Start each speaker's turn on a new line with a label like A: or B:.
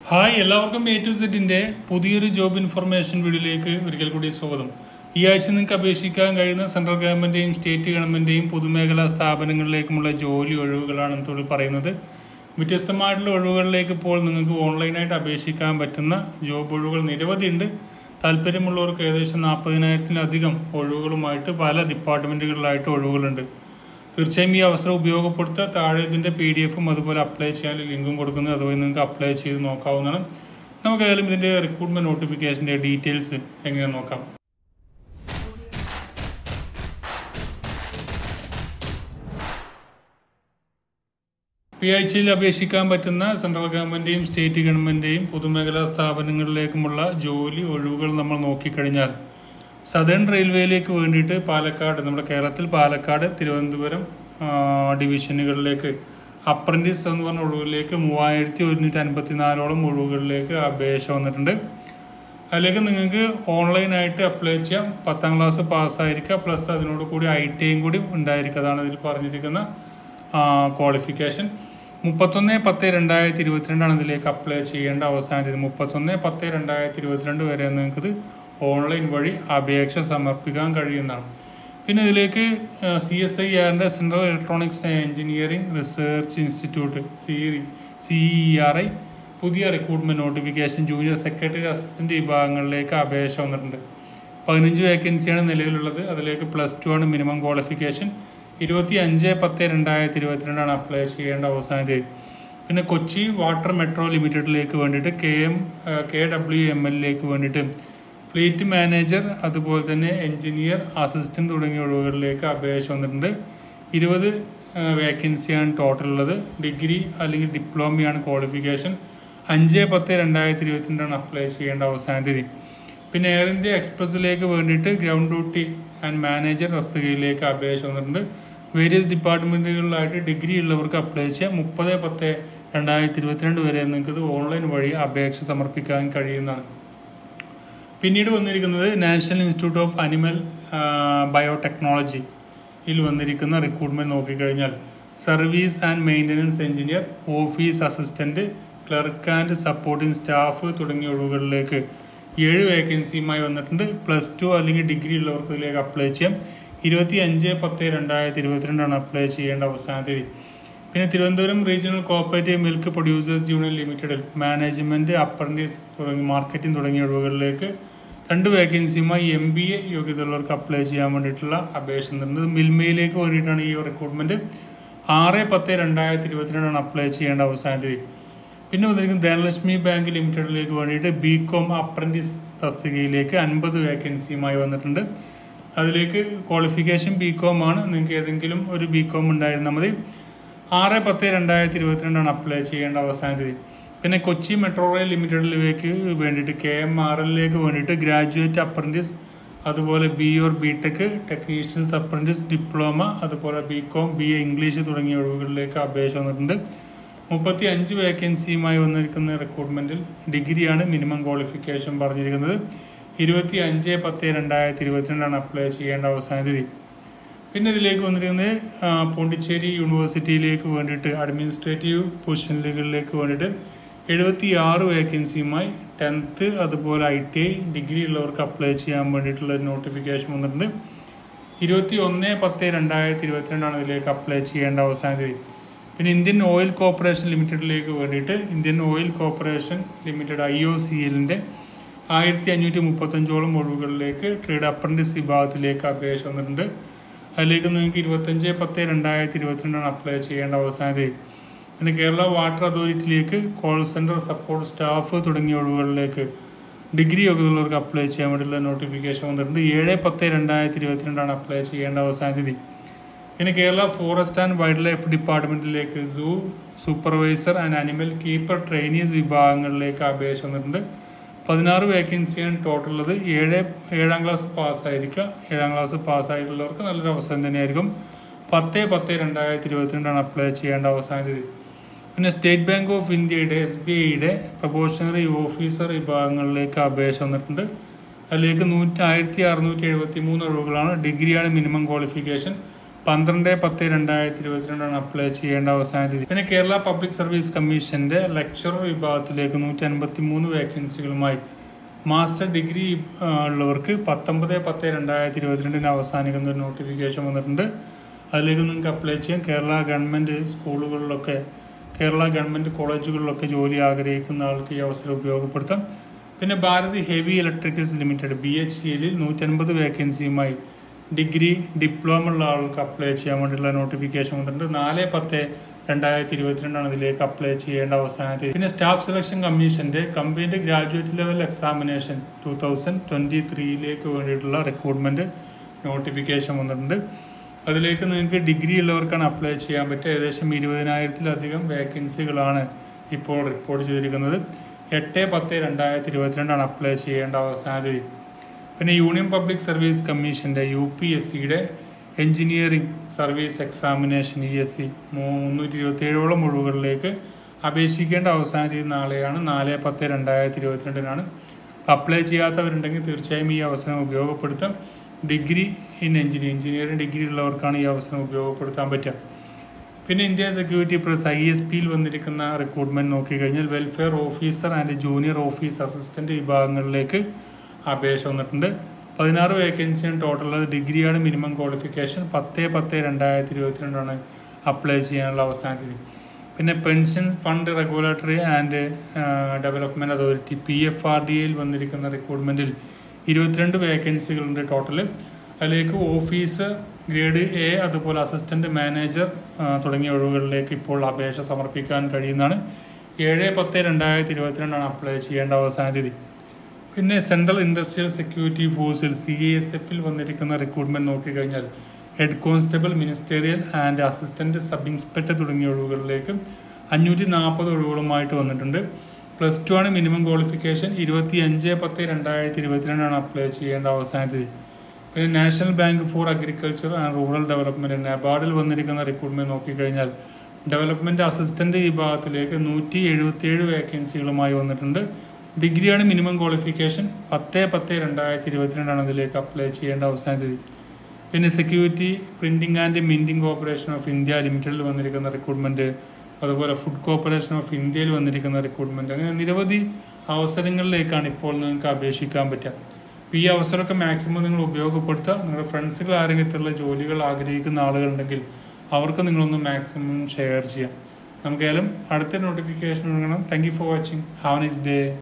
A: hi എല്ലാവർക്കും A to സെറ്റിന്റെ പുതിയൊരു ജോബ് ഇൻഫർമേഷൻ വീഡിയോയിലേക്ക് ഒരിക്കൽ കൂടി സ്വാഗതം ഈ ആഴ്ച നിങ്ങൾക്ക് അപേക്ഷിക്കാൻ കഴിയുന്ന സെൻട്രൽ ഗവൺമെന്റിന്റെയും സ്റ്റേറ്റ് ഗവൺമെന്റിന്റെയും പൊതുമേഖലാ സ്ഥാപനങ്ങളിലേക്കുമുള്ള ജോലി ഒഴിവുകളാണ് തൊഴിൽ പറയുന്നത് വ്യത്യസ്തമായിട്ടുള്ള ഒഴിവുകളിലേക്ക് ഇപ്പോൾ നിങ്ങൾക്ക് ഓൺലൈനായിട്ട് അപേക്ഷിക്കാൻ പറ്റുന്ന ജോബ് ഒഴിവുകൾ നിരവധിയുണ്ട് താല്പര്യമുള്ളവർക്ക് ഏകദേശം നാൽപ്പതിനായിരത്തിലധികം ഒഴിവുകളുമായിട്ട് പല ഡിപ്പാർട്ട്മെന്റുകളിലായിട്ട് ഒഴിവുകളുണ്ട് തീർച്ചയായും ഈ അവസരം ഉപയോഗപ്പെടുത്തുക താഴെ ഇതിൻ്റെ പി ഡി എഫും അതുപോലെ അപ്ലൈ ചെയ്യാൻ ലിങ്കും കൊടുക്കുന്നത് അതുവഴി നിങ്ങൾക്ക് അപ്ലൈ ചെയ്ത് നോക്കാവുന്നതാണ് നമുക്ക് ഏതായാലും ഇതിൻ്റെ റിക്രൂട്ട്മെന്റ് നോട്ടിഫിക്കേഷൻ്റെ ഡീറ്റെയിൽസ് എങ്ങനെ നോക്കാം പി ആഴ്ചയിൽ അപേക്ഷിക്കാൻ പറ്റുന്ന സെൻട്രൽ ഗവൺമെന്റിന്റെയും സ്റ്റേറ്റ് ഗവൺമെന്റിന്റെയും പൊതുമേഖലാ സ്ഥാപനങ്ങളിലേക്കുമുള്ള ജോലി ഒഴിവുകൾ നമ്മൾ നോക്കിക്കഴിഞ്ഞാൽ സദേൺ റെയിൽവേയിലേക്ക് വേണ്ടിയിട്ട് പാലക്കാട് നമ്മുടെ കേരളത്തിൽ പാലക്കാട് തിരുവനന്തപുരം ആ, ഡിവിഷനുകളിലേക്ക് അപ്രന്റീസ് എന്ന് പറഞ്ഞ ഒഴിവുകളിലേക്ക് മൂവായിരത്തി ഒരുന്നൂറ്റി അൻപത്തി നാലോളം ഒഴിവുകളിലേക്ക് അപേക്ഷ വന്നിട്ടുണ്ട് അതിലേക്ക് നിങ്ങൾക്ക് ഓൺലൈനായിട്ട് അപ്ലൈ ചെയ്യാം പത്താം ക്ലാസ് പാസ്സായിരിക്കുക പ്ലസ് അതിനോട് കൂടി ഐ ടി ഐയും കൂടി ഉണ്ടായിരിക്കുക അതാണ് ഇതിൽ പറഞ്ഞിരിക്കുന്ന ക്വാളിഫിക്കേഷൻ മുപ്പത്തൊന്ന് പത്ത് രണ്ടായിരത്തി ഇരുപത്തിരണ്ടാണ് ഇതിലേക്ക് അപ്ലൈ ചെയ്യേണ്ട അവസാന തീയതി മുപ്പത്തൊന്ന് പത്ത് രണ്ടായിരത്തി ഇരുപത്തിരണ്ട് വരെ നിങ്ങൾക്കിത് ഓൺലൈൻ വഴി അപേക്ഷ സമർപ്പിക്കാൻ കഴിയുന്നതാണ് പിന്നെ ഇതിലേക്ക് സി എസ് ഐ ആറിൻ്റെ central electronics engineering research institute C C E R I പുതിയ recruitment notification junior secretary assistant വിഭാഗങ്ങളിലേക്ക് അപേക്ഷ വന്നിട്ടുണ്ട് പതിനഞ്ച് വേക്കൻസിയാണ് നിലവിലുള്ളത് അതിലേക്ക് പ്ലസ് ടു ആണ് മിനിമം ക്വാളിഫിക്കേഷൻ ഇരുപത്തി അഞ്ച് പത്ത് രണ്ടായിരത്തി ഇരുപത്തിരണ്ടാണ് അപ്ലൈ ചെയ്യേണ്ട അവസാന തീയതി പിന്നെ കൊച്ചി വാട്ടർ മെട്രോ ലിമിറ്റഡിലേക്ക് വേണ്ടിയിട്ട് K M K W M എല്ലിലേക്ക് വേണ്ടിയിട്ട് ഫ്ലീറ്റ് മാനേജർ അതുപോലെ തന്നെ എഞ്ചിനീയർ അസിസ്റ്റന്റ് തുടങ്ങിയ ഒഴിവുകളിലേക്ക് അപേക്ഷ വന്നിട്ടുണ്ട് ഇരുപത് വേക്കൻസിയാണ് ടോട്ടൽ ഉള്ളത് ഡിഗ്രി അല്ലെങ്കിൽ ഡിപ്ലോമയാണ് ക്വാളിഫിക്കേഷൻ അഞ്ച് പത്ത് രണ്ടായിരത്തി ഇരുപത്തിരണ്ടാണ് അപ്ലൈ ചെയ്യേണ്ട അവസാന തീയതി പിന്നെ എയർ ഇന്ത്യ എക്സ്പ്രസ്സിലേക്ക് വേണ്ടിയിട്ട് ഗ്രൗണ്ട് ഡ്യൂട്ടി ആൻഡ് മാനേജർ തസ്തികയിലേക്ക് അപേക്ഷ വന്നിട്ടുണ്ട് വേരിയസ് ഡിപ്പാർട്ട്മെൻറ്റുകളിലായിട്ട് ഡിഗ്രി ഉള്ളവർക്ക് അപ്ലൈ ചെയ്യാം മുപ്പത് പത്ത് രണ്ടായിരത്തി ഇരുപത്തിരണ്ട് വരെ നിങ്ങൾക്ക് ഇത് ഓൺലൈൻ വഴി അപേക്ഷ സമർപ്പിക്കാൻ കഴിയുന്നതാണ് പിന്നീട് വന്നിരിക്കുന്നത് national institute of animal biotechnology ഇതിൽ വന്നിരിക്കുന്ന റിക്രൂട്ട്മെന്റ് നോക്കിക്കഴിഞ്ഞാൽ service and maintenance engineer office assistant clerk and supporting staff തുടങ്ങിയ ഒഴിവുകളിലേക്ക് ഏഴ് വേക്കൻസിയുമായി വന്നിട്ടുണ്ട് പ്ലസ് ടു അല്ലെങ്കിൽ ഡിഗ്രി ഉള്ളവർക്ക് ഇതിലേക്ക് അപ്ലൈ ചെയ്യാം ഇരുപത്തി അഞ്ച് പത്ത് രണ്ടായിരത്തി ഇരുപത്തിരണ്ടാണ് അപ്ലൈ ചെയ്യേണ്ട അവസാന തീയതി പിന്നെ Thiruvananthapuram regional cooperative milk producers union ലിമിറ്റഡിൽ മാനേജ്മെന്റ് അപ്രന്റീസ് തുടങ്ങി മാർക്കറ്റിംഗ് തുടങ്ങിയ ഒഴിവുകളിലേക്ക് രണ്ട് വേക്കൻസിയുമായി എം ബി എ യോഗ്യതയുള്ളവർക്ക് അപ്ലൈ ചെയ്യാൻ വേണ്ടിയിട്ടുള്ള അപേക്ഷ തരുന്നത് മിൽമയിലേക്ക് വേണ്ടിയിട്ടാണ് ഈ റിക്രൂട്ട്മെന്റ് ആറ് പത്ത് രണ്ടായിരത്തി ഇരുപത്തിരണ്ടാണ് അപ്ലൈ ചെയ്യേണ്ട അവസാന തീയതി പിന്നെ വന്നിരിക്കുന്നത് ധനലക്ഷ്മി ബാങ്ക് ലിമിറ്റഡിലേക്ക് വേണ്ടിയിട്ട് ബി കോം അപ്രന്റീസ് തസ്തികയിലേക്ക് അൻപത് വേക്കൻസിയുമായി വന്നിട്ടുണ്ട് അതിലേക്ക് ക്വാളിഫിക്കേഷൻ ബി കോം ആണ് നിങ്ങൾക്ക് ഏതെങ്കിലും ഒരു ബി കോം ഉണ്ടായിരുന്നാൽ മതി ആറ് പത്ത് രണ്ടായിരത്തി ഇരുപത്തിരണ്ടാണ് അപ്ലൈ ചെയ്യേണ്ട അവസാന തീയതി പിന്നെ കൊച്ചി മെട്രോ റെയിൽ ലിമിറ്റഡിലേക്ക് വേണ്ടിയിട്ട് കെ എം ആർ എല്ലിലേക്ക് വേണ്ടിയിട്ട് ഗ്രാജുവേറ്റ് അപ്രന്റീസ് അതുപോലെ B or B tech technicians apprentice diploma അതുപോലെ B com B A English തുടങ്ങിയ ഒഴിവുകളിലേക്ക് അപേക്ഷ വന്നിട്ടുണ്ട് മുപ്പത്തി അഞ്ച് വേക്കൻസിയുമായി വന്നിരിക്കുന്ന റിക്രൂട്ട്മെന്റിൽ ഡിഗ്രിയാണ് മിനിമം ക്വാളിഫിക്കേഷൻ പറഞ്ഞിരിക്കുന്നത് ഇരുപത്തി അഞ്ച് പത്ത് രണ്ടായിരത്തി ഇരുപത്തിരണ്ടാണ് അപ്ലൈ ചെയ്യേണ്ട അവസാന തീയതി പിന്നെ ഇതിലേക്ക് വന്നിരിക്കുന്നത് ആ, പോണ്ടിച്ചേരി യൂണിവേഴ്സിറ്റിയിലേക്ക് വേണ്ടിയിട്ട് അഡ്മിനിസ്ട്രേറ്റീവ് പൊസിഷനുകളിലേക്ക് വേണ്ടിയിട്ട് എഴുപത്തി ആറ് വേക്കൻസിയുമായി ടെൻത്ത് അതുപോലെ ഐ ടി ഐ ഡിഗ്രി ഉള്ളവർക്ക് അപ്ലൈ ചെയ്യാൻ വേണ്ടിയിട്ടുള്ള ഒരു നോട്ടിഫിക്കേഷൻ വന്നിട്ടുണ്ട് ഇരുപത്തി ഒന്ന് പത്ത് രണ്ടായിരത്തി ഇരുപത്തിരണ്ടാണ് ഇതിലേക്ക് അപ്ലൈ ചെയ്യേണ്ട അവസാന തീയതി പിന്നെ ഇന്ത്യൻ ഓയിൽ കോർപ്പറേഷൻ ലിമിറ്റഡിലേക്ക് വേണ്ടിയിട്ട് Indian oil corporation limited I O C എല്ലിൻ്റെ ആയിരത്തി അഞ്ഞൂറ്റി മുപ്പത്തഞ്ചോളം ഒഴിവുകളിലേക്ക് ട്രേഡ് അപ്രന്റീസ് വിഭാഗത്തിലേക്ക് അപേക്ഷ വന്നിട്ടുണ്ട് അതിലേക്ക് നിങ്ങൾക്ക് ഇരുപത്തഞ്ച് പത്ത് രണ്ടായിരത്തി ഇരുപത്തിരണ്ടാണ് അപ്ലൈ ചെയ്യേണ്ട അവസാന തീയതി പിന്നെ കേരള വാട്ടർ അതോറിറ്റിയിലേക്ക് കോൾ സെൻറ്റർ സപ്പോർട്ട് സ്റ്റാഫ് തുടങ്ങിയ ഒഴിവുകളിലേക്ക് ഡിഗ്രി യോഗ്യതയുള്ളവർക്ക് അപ്ലൈ ചെയ്യാൻ വേണ്ടിയുള്ള നോട്ടിഫിക്കേഷൻ വന്നിട്ടുണ്ട് ഏഴ് പത്ത് രണ്ടായിരത്തി ഇരുപത്തിരണ്ടാണ് അപ്ലൈ ചെയ്യേണ്ട അവസാന തീയതി പിന്നെ Kerala forest and wildlife ഡിപ്പാർട്ട്മെന്റിലേക്ക് zoo supervisor and animal keeper trainees വിഭാഗങ്ങളിലേക്ക് അപേക്ഷ വന്നിട്ടുണ്ട് പതിനാറ് വേക്കൻസിയാണ് ടോട്ടൽ ഉള്ളത് ഏഴ് ഏഴാം ക്ലാസ് പാസ്സായിരിക്കുക ഏഴാം ക്ലാസ് പാസ്സായിട്ടുള്ളവർക്ക് നല്ലൊരു അവസരം തന്നെയായിരിക്കും പത്ത് പത്ത് രണ്ടായിരത്തി ഇരുപത്തിരണ്ടാണ് അപ്ലൈ ചെയ്യേണ്ട അവസാന തീയതി പിന്നെ സ്റ്റേറ്റ് ബാങ്ക് ഓഫ് ഇന്ത്യയുടെ എസ് ബി ഐയുടെ പ്രൊബോഷണറി ഓഫീസർ വിഭാഗങ്ങളിലേക്ക് അപേക്ഷ വന്നിട്ടുണ്ട് അതിലേക്ക് നൂറ്റി ആയിരത്തി അറുന്നൂറ്റി എഴുപത്തി മൂന്ന് ഒഴിവുകളാണ് ഡിഗ്രിയാണ് മിനിമം ക്വാളിഫിക്കേഷൻ പന്ത്രണ്ട് പത്ത് രണ്ടായിരത്തി ഇരുപത്തിരണ്ടാണ് അപ്ലൈ ചെയ്യേണ്ട അവസാന തീയതി പിന്നെ കേരള പബ്ലിക് സർവീസ് കമ്മീഷന്റെ ലെക്ചറർ വിഭാഗത്തിലേക്ക് നൂറ്റി അൻപത്തി മൂന്ന് വേക്കൻസികളുമായി മാസ്റ്റർ ഡിഗ്രി ആ, ഉള്ളവർക്ക് പത്തൊമ്പത് പത്ത് രണ്ടായിരത്തി ഇരുപത്തിരണ്ടിന് അവസാനിക്കുന്ന ഒരു നോട്ടിഫിക്കേഷൻ വന്നിട്ടുണ്ട് അതിലേക്ക് നിങ്ങൾക്ക് അപ്ലൈ ചെയ്യാം കേരള ഗവൺമെൻറ് സ്കൂളുകളിലൊക്കെ കേരള ഗവൺമെൻറ് കോളേജുകളിലൊക്കെ ജോലി ആഗ്രഹിക്കുന്ന ആൾക്ക് ഈ അവസരം ഉപയോഗപ്പെടുത്താം പിന്നെ Bharat heavy electricals limited B H സിയിൽ നൂറ്റൻപത് വേക്കൻസിയുമായി ഡിഗ്രി ഡിപ്ലോമ ഉള്ള ആൾക്ക് അപ്ലൈ ചെയ്യാൻ വേണ്ടിയുള്ള നോട്ടിഫിക്കേഷൻ വന്നിട്ടുണ്ട് നാല് പത്ത് രണ്ടായിരത്തി ഇരുപത്തിരണ്ടാണ് ഇതിലേക്ക് അപ്ലൈ ചെയ്യേണ്ട അവസാന തീയതി പിന്നെ സ്റ്റാഫ് സെലക്ഷൻ കമ്മീഷന്റെ കമ്പനിയുടെ graduate level examination two thousand twenty ത്രീയിലേക്ക് വേണ്ടിയിട്ടുള്ള റിക്രൂട്ട്മെന്റ് നോട്ടിഫിക്കേഷൻ വന്നിട്ടുണ്ട് അതിലേക്ക് നിങ്ങൾക്ക് ഡിഗ്രി ഉള്ളവർക്കാണ് അപ്ലൈ ചെയ്യാൻ പറ്റുക ഏകദേശം ഇരുപതിനായിരത്തിലധികം വേക്കൻസികളാണ് ഇപ്പോൾ റിപ്പോർട്ട് ചെയ്തിരിക്കുന്നത് എട്ട് പത്ത് രണ്ടായിരത്തി ഇരുപത്തിരണ്ടാണ് അപ്ലൈ ചെയ്യേണ്ട അവസാന തീയതി പിന്നെ യൂണിയൻ പബ്ലിക് സർവീസ് കമ്മീഷന്റെ യു പി എസ് സിയുടെ engineering service examination E S C മുന്നൂറ്റി ഇരുപത്തി ഏഴോളം ഒഴിവുകളിലേക്ക് അപേക്ഷിക്കേണ്ട അവസാന തീയതി നാളെയാണ് നാല് പത്ത് രണ്ടായിരത്തി ഇരുപത്തിരണ്ടിനാണ് അപ്ലൈ ചെയ്യാത്തവരുണ്ടെങ്കിൽ തീർച്ചയായും ഈ അവസരം ഉപയോഗപ്പെടുത്താം degree in engineer engineering degree ഉള്ളവർക്കാണ് ഈ അവസരം ഉപയോഗപ്പെടുത്താൻ പറ്റുക പിന്നെ India security press I S പിയിൽ വന്നിരിക്കുന്ന റിക്രൂട്ട്മെന്റ് നോക്കിക്കഴിഞ്ഞാൽ welfare officer and junior office assistant വിഭാഗങ്ങളിലേക്ക് അപേക്ഷ വന്നിട്ടുണ്ട് പതിനാറ് വേക്കൻസിയാണ് ടോട്ടൽ അത് ഡിഗ്രിയാണ് മിനിമം ക്വാളിഫിക്കേഷൻ പത്ത് പത്ത് രണ്ടായിരത്തി ഇരുപത്തിരണ്ടാണ് അപ്ലൈ ചെയ്യാനുള്ള അവസാന തീയതി പിന്നെ pension fund regulatory and development authority P F R D എയിൽ വന്നിരിക്കുന്ന റിക്രൂട്ട്മെന്റിൽ ഇരുപത്തിരണ്ട് വേക്കൻസികളുണ്ട് ടോട്ടൽ അതിലേക്ക് ഓഫീസ് ഗ്രേഡ് എ അതുപോലെ അസിസ്റ്റന്റ് മാനേജർ ആ, തുടങ്ങിയ ഒഴിവുകളിലേക്ക് ഇപ്പോൾ അപേക്ഷ സമർപ്പിക്കാൻ കഴിയുന്നതാണ് ഏഴ് പത്ത് രണ്ടായിരത്തി ഇരുപത്തിരണ്ടാണ് അപ്ലൈ ചെയ്യേണ്ട അവസാന തീയതി പിന്നെ സെൻട്രൽ ഇൻഡസ്ട്രിയൽ സെക്യൂരിറ്റി ഫോഴ്സിൽ സി എസ് എഫിൽ വന്നിരിക്കുന്ന റിക്രൂട്ട്മെന്റ് നോക്കിക്കഴിഞ്ഞാൽ head constable ministerial and assistant sub inspector തുടങ്ങിയ ഒഴിവുകളിലേക്ക് അഞ്ഞൂറ്റി നാൽപ്പത് ഒഴിവുകളുമായിട്ട് വന്നിട്ടുണ്ട് പ്ലസ് ടു ആണ് മിനിമം ക്വാളിഫിക്കേഷൻ ഇരുപത്തി അഞ്ച് പത്ത് രണ്ടായിരത്തി ഇരുപത്തിരണ്ടാണ് അപ്ലൈ ചെയ്യേണ്ട അവസാന തീയതി പിന്നെ national bank for agriculture and rural development നബാർഡിൽ വന്നിരിക്കുന്ന റിക്രൂട്ട്മെന്റ് നോക്കിക്കഴിഞ്ഞാൽ ഡെവലപ്മെന്റ് അസിസ്റ്റന്റ് വിഭാഗത്തിലേക്ക് നൂറ്റി എഴുപത്തിയേഴ് വേക്കൻസികളുമായി വന്നിട്ടുണ്ട് ഡിഗ്രിയാണ് മിനിമം ക്വാളിഫിക്കേഷൻ പത്ത് പത്ത് രണ്ടായിരത്തി ഇരുപത്തിരണ്ടാണ് ഇതിലേക്ക് അപ്ലൈ ചെയ്യേണ്ട അവസാന തീയതി പിന്നെ security printing and minting corporation of India ലിമിറ്റഡിൽ വന്നിരിക്കുന്ന റിക്രൂട്ട്മെന്റ് അതുപോലെ ഫുഡ് കോർപ്പറേഷൻ ഓഫ് ഇന്ത്യയിൽ വന്നിരിക്കുന്ന റിക്രൂട്ട്മെന്റ് അങ്ങനെ നിരവധി അവസരങ്ങളിലേക്കാണ് ഇപ്പോൾ നിങ്ങൾക്ക് അപേക്ഷിക്കാൻ പറ്റുക അപ്പോൾ ഈ അവസരമൊക്കെ മാക്സിമം നിങ്ങൾ ഉപയോഗപ്പെടുത്തുക നിങ്ങളുടെ ഫ്രണ്ട്സുകൾ ആരെങ്കിലും ജോലികൾ ആഗ്രഹിക്കുന്ന ആളുകളുണ്ടെങ്കിൽ അവർക്ക് നിങ്ങളൊന്ന് മാക്സിമം ഷെയർ ചെയ്യാം നമുക്കായാലും അടുത്ത നോട്ടിഫിക്കേഷൻ കൊടുക്കണം thank you for watching have nice day